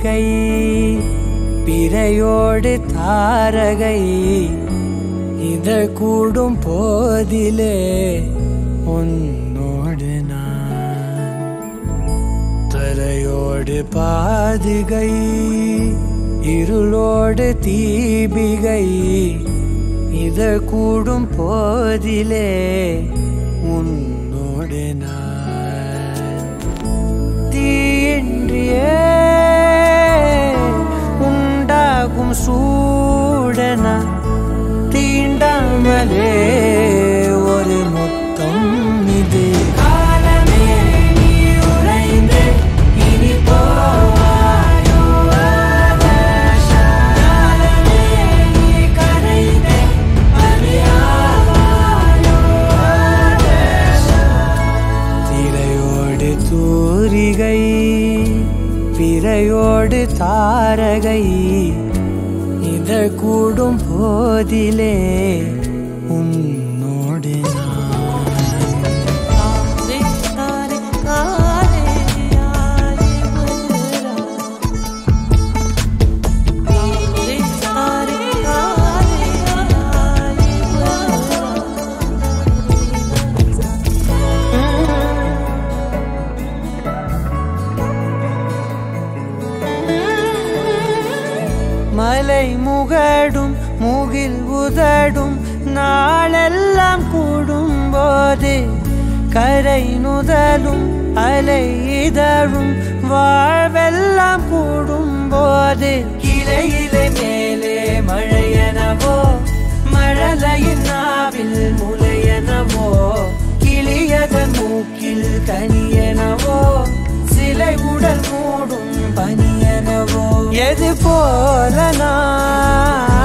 தூரிகை பிறையோடு தாரகை இத கூடும் போதிலே உன்னோடு நான் தரையோடு பாதுகை இருளோடு தீபிகை இத கூடும் போதிலே உன்னோடு நான் தீயின்றியே உண்டாகும் சூடன தீண்டாமலே ஒரு மொத்தம் இது காலமே நீ உறைந்து இனி போவாயோ காலமே நீ கரைந்து அறியாவாயோ திரையோடு தூரிகை பிறையோடு தாரகை இத கூடும் போதிலே உன்னோடு மலை முகடும் முகில் உதடும் நாளெல்லாம் கூடும் போது கரை நுதலும் அலை இதழும் வாழ்வெல்லாம் கூடும் போது இலையிலே மேலே மழையனவோ மழலையின் நாவில் முலையனவோ கிளியதன் மூக்கில் கனியனவோ சிலை உடல் மூடும் பனியனவோ எது போல நான்